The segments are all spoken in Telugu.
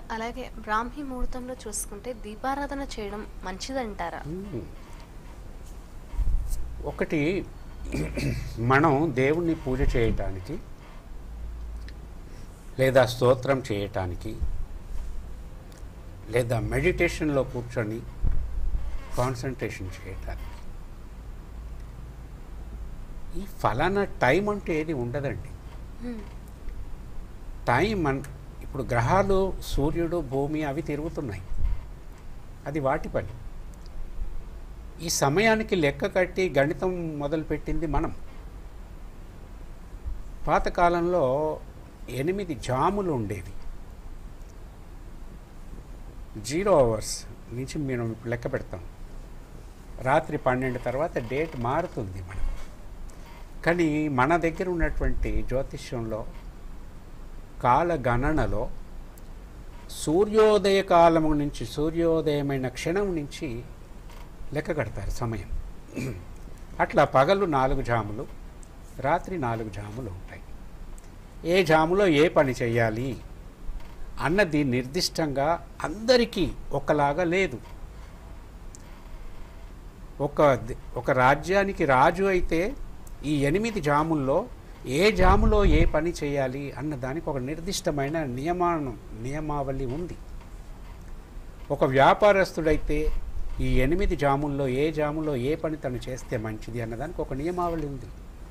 అలాగే బ్రాహ్మీ ముహూర్తంలో చూసుకుంటే దీపారాధన చేయడం మంచిదంటారా మ్మ్. ఒకటి మనం దేవుణ్ణి పూజ చేయటానికి లేదా స్తోత్రం చేయటానికి లేదా మెడిటేషన్లో కూర్చొని కాన్సన్ట్రేషన్ చేయటానికి ఈ ఫలానా టైం అంటే ఏది ఉండదండి మ్మ్. టైం అన్ ఇప్పుడు గ్రహాలు సూర్యుడు భూమి అవి తిరుగుతున్నాయి అది వాటి పని ఈ సమయానికి లెక్క కట్టి గణితం మొదలుపెట్టింది మనం పాతకాలంలో ఎనిమిది జాములు ఉండేవి జీరో అవర్స్ నుంచి మేము ఇప్పుడు లెక్క పెడతాం రాత్రి పన్నెండు తర్వాత డేట్ మారుతుంది మనకు కానీ మన దగ్గర ఉన్నటువంటి జ్యోతిష్యంలో కాల గణనలో సూర్యోదయ కాలము నుంచి సూర్యోదయమైన క్షణం నుంచి లెక్క కడతారు సమయం అట్లా పగలు నాలుగు జాములు రాత్రి నాలుగు జాములు ఉంటాయి ఏ జాములో ఏ పని చేయాలి అన్నది నిర్దిష్టంగా అందరికీ ఒకలాగా లేదు ఒక ద- ఒక రాజ్యానికి రాజు అయితే ఈ ఎనిమిది జాముల్లో ఏ జాములో ఏ పని చేయాలి అన్న దానికి ఒక నిర్దిష్టమైన నియమాను నియమావళి ఉంది ఒక వ్యాపారస్తుడైతే ఈ ఎనిమిది జాముల్లో ఏ జాములో ఏ పని తను చేస్తే మంచిది అన్నదానికి ఒక నియమావళి ఉంది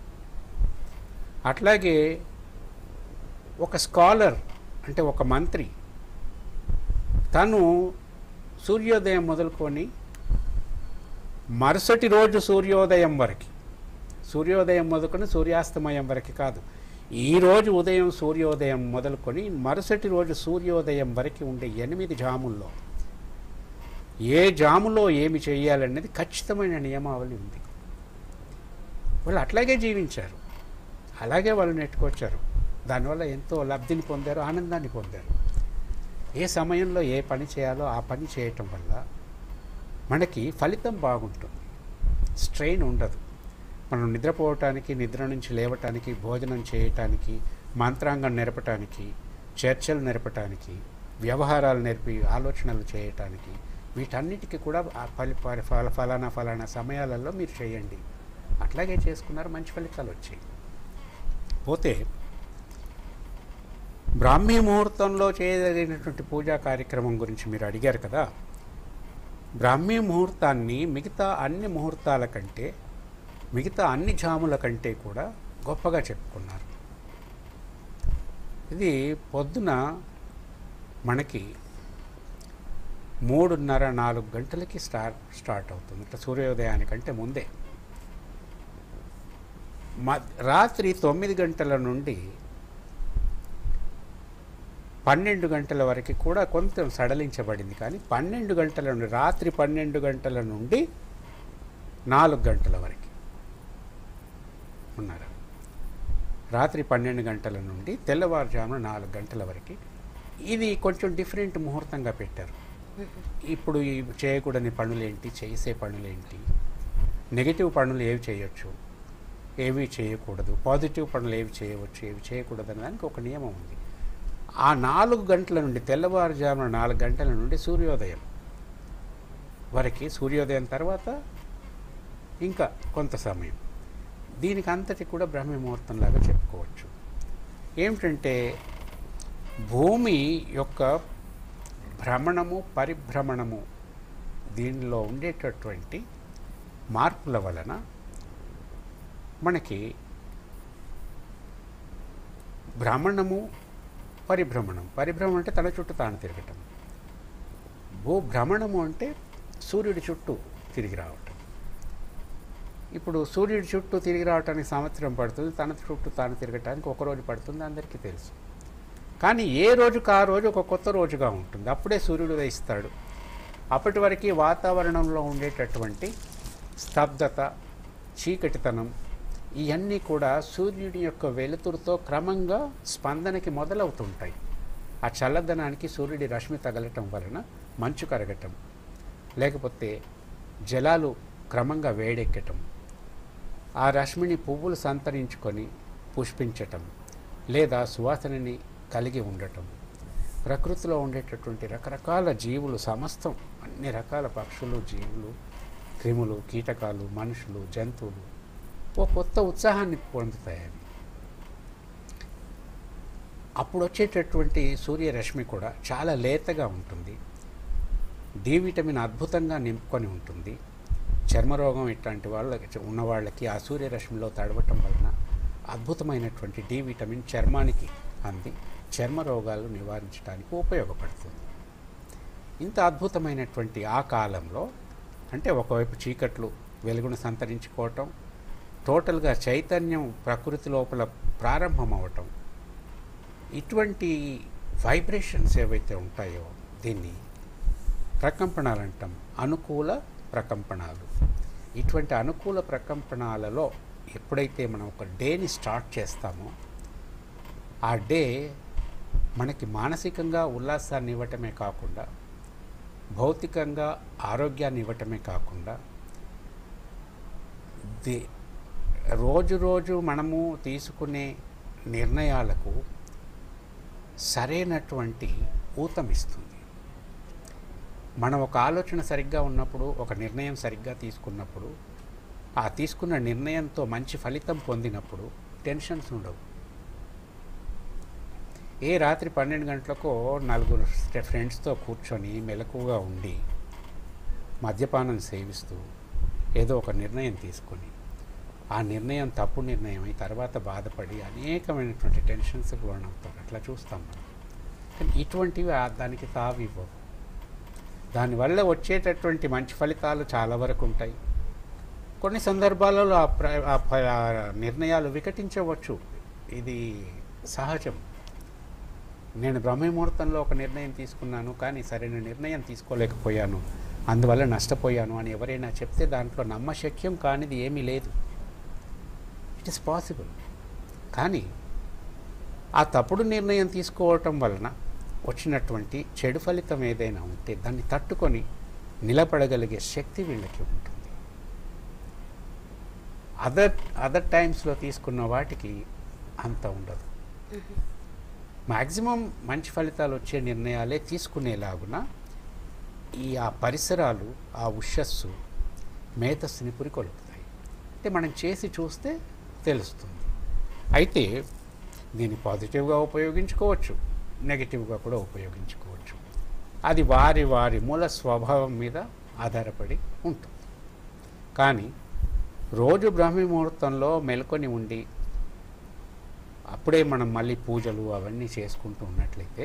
అట్లాగే ఒక స్కాలర్ అంటే ఒక మంత్రి తను సూర్యోదయం మొదలుకొని మరుసటి రోజు సూర్యోదయం వరకు సూర్యోదయం మొదలుకొని సూర్యాస్తమయం వరకు కాదు ఈ రోజు ఉదయం సూర్యోదయం మొదలుకొని మరుసటి రోజు సూర్యోదయం వరకు ఉండే ఎనిమిది జాముల్లో ఏ జాములో ఏమి చేయాలనేది ఖచ్చితమైన నియమావళి ఉంది వాళ్ళు అట్లాగే జీవించారు అలాగే వాళ్ళు నెట్టుకొచ్చారు దానివల్ల ఎంతో లబ్ధిని పొందారు ఆనందాన్ని పొందారు ఏ సమయంలో ఏ పని చేయాలో ఆ పని చేయటం వల్ల మనకి ఫలితం బాగుంటుంది స్ట్రెయిన్ ఉండదు మనం నిద్రపోవటానికి నిద్ర నుంచి లేవటానికి భోజనం చేయటానికి మంత్రాంగం నేర్పటానికి చర్చలు నేర్పటానికి వ్యవహారాలు నేర్పి ఆలోచనలు చేయటానికి వీటన్నిటికీ కూడా ఆ ఫలి ఫల ఫల- ఫలానా ఫలానా సమయాలలో మీరు చేయండి అట్లాగే చేసుకున్నారు మంచి ఫలితాలు వచ్చాయి పోతే బ్రాహ్మీ ముహూర్తంలో చేయదగినటువంటి పూజా కార్యక్రమం గురించి మీరు అడిగారు కదా బ్రాహ్మీ ముహూర్తాన్ని మిగతా అన్ని ముహూర్తాల కంటే మిగతా అన్ని జాముల కంటే కూడా గొప్పగా చెప్పుకున్నారు ఇది పొద్దున మనకి మూడున్నర నాలుగు గంటలకి స్టార్ట్ స్టార్ట్ అవుతుంది ఇట్లా సూర్యోదయానికంటే ముందే మ రాత్రి తొమ్మిది గంటల నుండి పన్నెండు గంటల వరకు కూడా కొంచెం సడలించబడింది కానీ పన్నెండు గంటల నుండి రాత్రి పన్నెండు గంటల నుండి నాలుగు గంటల వరకు ఉన్నారు రాత్రి పన్నెండు గంటల నుండి తెల్లవారుజామున నాలుగు గంటల వరకు ఇది కొంచెం డిఫరెంట్ ముహూర్తంగా పెట్టారు ఇప్పుడు ఈ చేయకూడని పనులేంటి చేసే పనులేంటి నెగిటివ్ పనులు ఏవి చేయొచ్చు ఏవి చేయకూడదు పాజిటివ్ పనులు ఏవి చేయవచ్చు ఏవి చేయకూడదు అనే దానికి ఒక నియమం ఉంది ఆ నాలుగు గంటల నుండి తెల్లవారుజామున నాలుగు గంటల నుండి సూర్యోదయం వరకు సూర్యోదయం తర్వాత ఇంకా కొంత సమయం దీనికి అంతటి కూడా బ్రహ్మ ముహూర్తంలాగా చెప్పుకోవచ్చు ఏమిటంటే భూమి యొక్క భ్రమణము పరిభ్రమణము దీనిలో ఉండేటటువంటి మార్పుల వలన మనకి భ్రమణము పరిభ్రమణం పరిభ్రమణం అంటే తన చుట్టూ తాను తిరగటం భూభ్రమణము అంటే సూర్యుడి చుట్టూ తిరిగి రావటం ఇప్పుడు సూర్యుడి చుట్టూ తిరిగి రావడానికి సంవత్సరం పడుతుంది తన చుట్టూ తాను తిరగటానికి ఒక రోజు పడుతుంది అందరికీ తెలుసు కానీ ఏ రోజుకు ఆ రోజు ఒక కొత్త రోజుగా ఉంటుంది అప్పుడే సూర్యుడు ఉదయిస్తాడు అప్పటి వరకు వాతావరణంలో ఉండేటటువంటి స్తబ్దత చీకటితనం ఇవన్నీ కూడా సూర్యుడి యొక్క వెలుతురుతో క్రమంగా స్పందనకి మొదలవుతుంటాయి ఆ చల్లదనానికి సూర్యుడి రశ్మి తగలటం వలన మంచు కరగటం లేకపోతే జలాలు క్రమంగా వేడెక్కటం ఆ రశ్మిని పువ్వులు సంతరించుకొని పుష్పించటం లేదా సువాసనని కలిగి ఉండటం ప్రకృతిలో ఉండేటటువంటి రకరకాల జీవులు సమస్తం అన్ని రకాల పక్షులు జీవులు క్రిములు కీటకాలు మనుషులు జంతువులు ఓ కొత్త ఉత్సాహాన్ని పొందుతాయి అవి అప్పుడు వచ్చేటటువంటి సూర్యరశ్మి కూడా చాలా లేతగా ఉంటుంది డి విటమిన్ అద్భుతంగా నింపుకొని ఉంటుంది చర్మరోగం ఇట్లాంటి వాళ్ళకి ఉన్న వాళ్ళకి ఆ సూర్యరశ్మిలో తడవటం వలన అద్భుతమైనటువంటి డి విటమిన్ చర్మానికి అంది చర్మ రోగాలు నివారించడానికి ఉపయోగపడుతుంది ఇంత అద్భుతమైనటువంటి ఆ కాలంలో అంటే ఒకవైపు చీకట్లు వెలుగును సంతరించుకోవటం టోటల్గా చైతన్యం ప్రకృతి లోపల ప్రారంభమవటం ఇటువంటి వైబ్రేషన్స్ ఏవైతే ఉంటాయో దీన్ని ప్రకంపనాలు అంటాం అనుకూల ప్రకంపనాలు ఇటువంటి అనుకూల ప్రకంపనాలలో ఎప్పుడైతే మనం ఒక డేని స్టార్ట్ చేస్తామో ఆ డే మనకి మానసికంగా ఉల్లాసాన్ని ఇవ్వటమే కాకుండా భౌతికంగా ఆరోగ్యాన్ని ఇవ్వటమే కాకుండా ది రోజు రోజు మనము తీసుకునే నిర్ణయాలకు సరైనటువంటి ఊతమిస్తుంది మనం ఒక ఆలోచన సరిగ్గా ఉన్నప్పుడు ఒక నిర్ణయం సరిగ్గా తీసుకున్నప్పుడు ఆ తీసుకున్న నిర్ణయంతో మంచి ఫలితం పొందినప్పుడు టెన్షన్స్ ఉండవు ఏ రాత్రి పన్నెండు గంటలకో నలుగురు ఫ్రెండ్స్తో కూర్చొని మెలకుగా ఉండి మద్యపానం సేవిస్తూ ఏదో ఒక నిర్ణయం తీసుకొని ఆ నిర్ణయం తప్పు నిర్ణయం అయి తర్వాత బాధపడి అనేకమైనటువంటి టెన్షన్స్ లోనవుతారు అట్లా చూస్తాం మనం కానీ ఇటువంటివి ఆ- దానికి తావివ్వవు దానివల్ల వచ్చేటటువంటి మంచి ఫలితాలు చాలా వరకు ఉంటాయి కొన్ని సందర్భాలలో ఆ ప్ర ఆ ప- ఆ నిర్ణయాలు వికటించవచ్చు ఇది సహజం నేను బ్రహ్మముహూర్తంలో ఒక నిర్ణయం తీసుకున్నాను కానీ సరైన నిర్ణయం తీసుకోలేకపోయాను అందువల్ల నష్టపోయాను అని ఎవరైనా చెప్తే దాంట్లో నమ్మశక్యం కానిది ఏమీ లేదు ఇట్ ఇస్ పాసిబుల్ కానీ ఆ తప్పుడు నిర్ణయం తీసుకోవటం వలన వచ్చినటువంటి చెడు ఫలితం ఏదైనా ఉంటే దాన్ని తట్టుకొని నిలబడగలిగే శక్తి వీళ్ళకి ఉంటుంది అదర్ అదర్ టైమ్స్లో తీసుకున్న వాటికి అంత ఉండదు మ్యాక్సిమం మంచి ఫలితాలు వచ్చే నిర్ణయాలే తీసుకునేలాగున ఈ ఆ పరిసరాలు ఆ ఉషస్సు మేధస్సుని పురికొల్పుతాయి అంటే మనం చేసి చూస్తే తెలుస్తుంది అయితే దీన్ని పాజిటివ్గా ఉపయోగించుకోవచ్చు నెగిటివ్గా కూడా ఉపయోగించుకోవచ్చు అది వారి వారి మూల స్వభావం మీద ఆధారపడి ఉంటుంది కానీ రోజు బ్రహ్మ ముహూర్తంలో మెలకొని ఉండి అప్పుడే మనం మళ్ళీ పూజలు అవన్నీ చేసుకుంటూ ఉన్నట్లయితే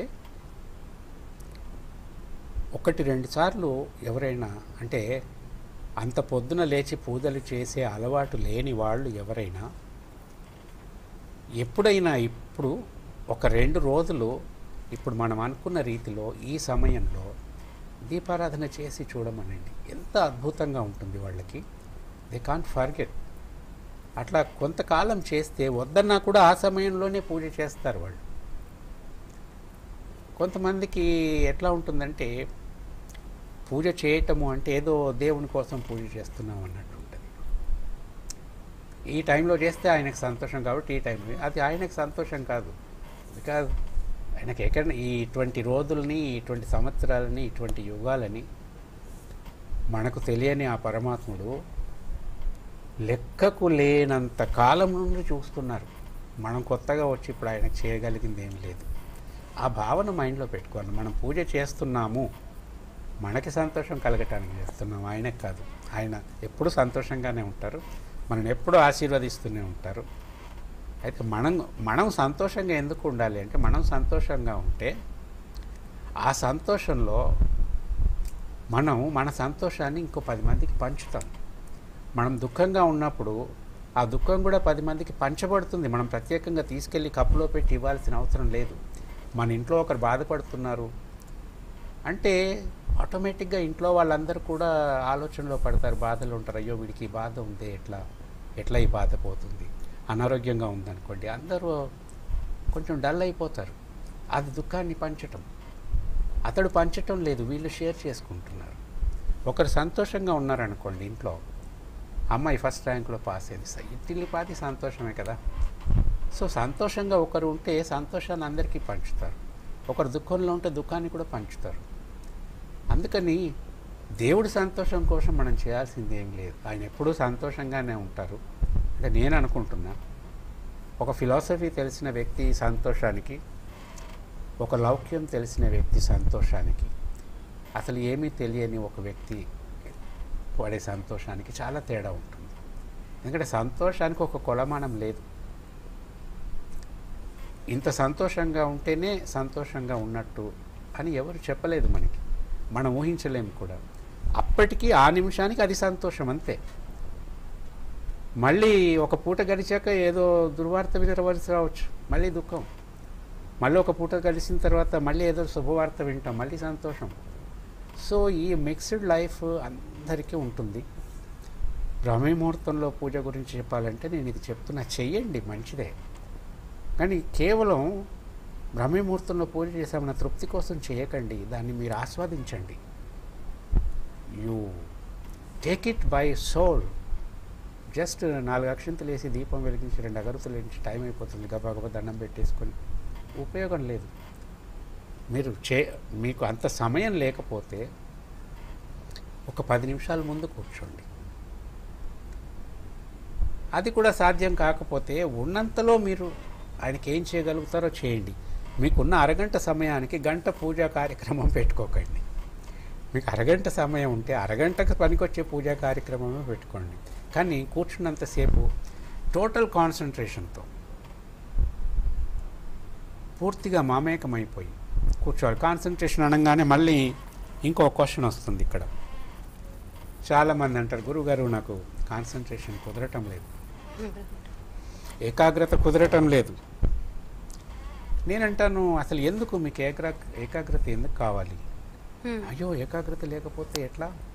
ఒకటి రెండు సార్లు ఎవరైనా అంటే అంత పొద్దున లేచి పూజలు చేసే అలవాటు లేని వాళ్ళు ఎవరైనా ఎప్పుడైనా ఇప్పుడు ఒక రెండు రోజులు ఇప్పుడు మనం అనుకున్న రీతిలో ఈ సమయంలో దీపారాధన చేసి చూడమనండి ఎంత అద్భుతంగా ఉంటుంది వాళ్ళకి దే కాంట్ ఫర్గెట్ అట్లా కొంతకాలం చేస్తే వద్దన్నా కూడా ఆ సమయంలోనే పూజ చేస్తారు వాళ్ళు కొంతమందికి ఎట్లా ఉంటుందంటే పూజ చేయటము అంటే ఏదో దేవుని కోసం పూజ చేస్తున్నాం అన్నట్టు ఉంటుంది ఈ టైంలో చేస్తే ఆయనకు సంతోషం కాబట్టి ఈ టైంలో అది ఆయనకు సంతోషం కాదు బికాజ్ ఆయనకి ఎక్కడ ఈ ఇటువంటి రోజుల్ని ఇటువంటి సంవత్సరాలని ఇటువంటి యుగాలని మనకు తెలియని ఆ పరమాత్ముడు లెక్కకు లేనంత కాలం నుండి చూస్తున్నారు మనం కొత్తగా వచ్చి ఇప్పుడు ఆయనకు చేయగలిగింది ఏం లేదు ఆ భావన మైండ్లో పెట్టుకోవాలి మనం పూజ చేస్తున్నాము మనకి సంతోషం కలగటానికి చేస్తున్నాం ఆయనకు కాదు ఆయన ఎప్పుడు సంతోషంగానే ఉంటారు మనం ఎప్పుడు ఆశీర్వదిస్తూనే ఉంటారు అయితే మనం మనం సంతోషంగా ఎందుకు ఉండాలి అంటే మనం సంతోషంగా ఉంటే ఆ సంతోషంలో మనం మన సంతోషాన్ని ఇంకో పది మందికి పంచుతాం మనం దుఃఖంగా ఉన్నప్పుడు ఆ దుఃఖం కూడా పది మందికి పంచబడుతుంది మనం ప్రత్యేకంగా తీసుకెళ్ళి కప్పులో పెట్టి ఇవ్వాల్సిన అవసరం లేదు మన ఇంట్లో ఒకరు బాధపడుతున్నారు అంటే ఆటోమేటిక్గా ఇంట్లో వాళ్ళందరూ కూడా ఆలోచనలో పడతారు బాధలు ఉంటారు అయ్యో వీడికి ఈ బాధ ఉంది ఎట్లా ఎట్లా ఈ బాధ పోతుంది అనారోగ్యంగా ఉందనుకోండి అందరూ కొంచెం డల్ అయిపోతారు అది దుఃఖాన్ని పంచటం అతడు పంచటం లేదు వీళ్ళు షేర్ చేసుకుంటున్నారు ఒకరు సంతోషంగా ఉన్నారనుకోండి ఇంట్లో అమ్మాయి ఫస్ట్ ర్యాంక్లో పాస్ అయింది స- ఇంటిల్లి పాతి సంతోషమే కదా సో సంతోషంగా ఒకరు ఉంటే సంతోషాన్ని అందరికీ పంచుతారు ఒకరు దుఃఖంలో ఉంటే దుఃఖాన్ని కూడా పంచుతారు అందుకని దేవుడి సంతోషం కోసం మనం చేయాల్సింది ఏం లేదు ఆయన ఎప్పుడూ సంతోషంగానే ఉంటారు అంటే నేను అనుకుంటున్నా ఒక ఫిలాసఫీ తెలిసిన వ్యక్తి సంతోషానికి ఒక లౌక్యం తెలిసిన వ్యక్తి సంతోషానికి అసలు ఏమీ తెలియని ఒక వ్యక్తి పడే సంతోషానికి చాలా తేడా ఉంటుంది ఎందుకంటే సంతోషానికి ఒక కొలమానం లేదు ఇంత సంతోషంగా ఉంటేనే సంతోషంగా ఉన్నట్టు అని ఎవరు చెప్పలేదు మనకి మనం ఊహించలేము కూడా అప్పటికి ఆ నిమిషానికి అది సంతోషం అంతే మళ్ళీ ఒక పూట గడిచాక ఏదో దుర్వార్త వినవలసి రావచ్చు మళ్ళీ దుఃఖం మళ్ళీ ఒక పూట గడిచిన తర్వాత మళ్ళీ ఏదో శుభవార్త వింటాం మళ్ళీ సంతోషం సో ఈ మిక్స్డ్ లైఫ్ అందరికీ ఉంటుంది బ్రహ్మముహూర్తంలో పూజ గురించి చెప్పాలంటే నేను ఇది చెప్తున్నా చెయ్యండి మంచిదే కానీ కేవలం బ్రహ్మముహూర్తంలో పూజ చేసామన్న తృప్తి కోసం చేయకండి దాన్ని మీరు ఆస్వాదించండి you take it by soul just నాలుగు అక్షంతలు వేసి దీపం వెలిగించి రెండు అగరతులు వేయించి టైం అయిపోతుంది గబగబా దండం పెట్టేసుకొని ఉపయోగం లేదు మీరు చే మీకు అంత సమయం లేకపోతే ఒక పది నిమిషాల ముందు కూర్చోండి అది కూడా సాధ్యం కాకపోతే ఉన్నంతలో మీరు ఆయనకి ఏం చేయగలుగుతారో చేయండి మీకున్న అరగంట సమయానికి గంట పూజా కార్యక్రమం పెట్టుకోకండి మీకు అరగంట సమయం ఉంటే అరగంటకు పనికొచ్చే పూజా కార్యక్రమమే పెట్టుకోండి కానీ కూర్చున్నంతసేపు టోటల్ కాన్సన్ట్రేషన్తో పూర్తిగా మామేకమైపోయి కూర్చోవాలి కాన్సన్ట్రేషన్ అనగానే మళ్ళీ ఇంకో క్వశ్చన్ వస్తుంది ఇక్కడ చాలామంది అంటారు గురుగారు నాకు కాన్సన్ట్రేషన్ కుదరటం లేదు ఏకాగ్రత కుదరటం లేదు నేనంటాను అసలు ఎందుకు మీకు ఏకాగ్ర ఏకాగ్రత ఎందుకు కావాలి హ్మ్. అయ్యో ఏకాగ్రత లేకపోతే ఎట్లా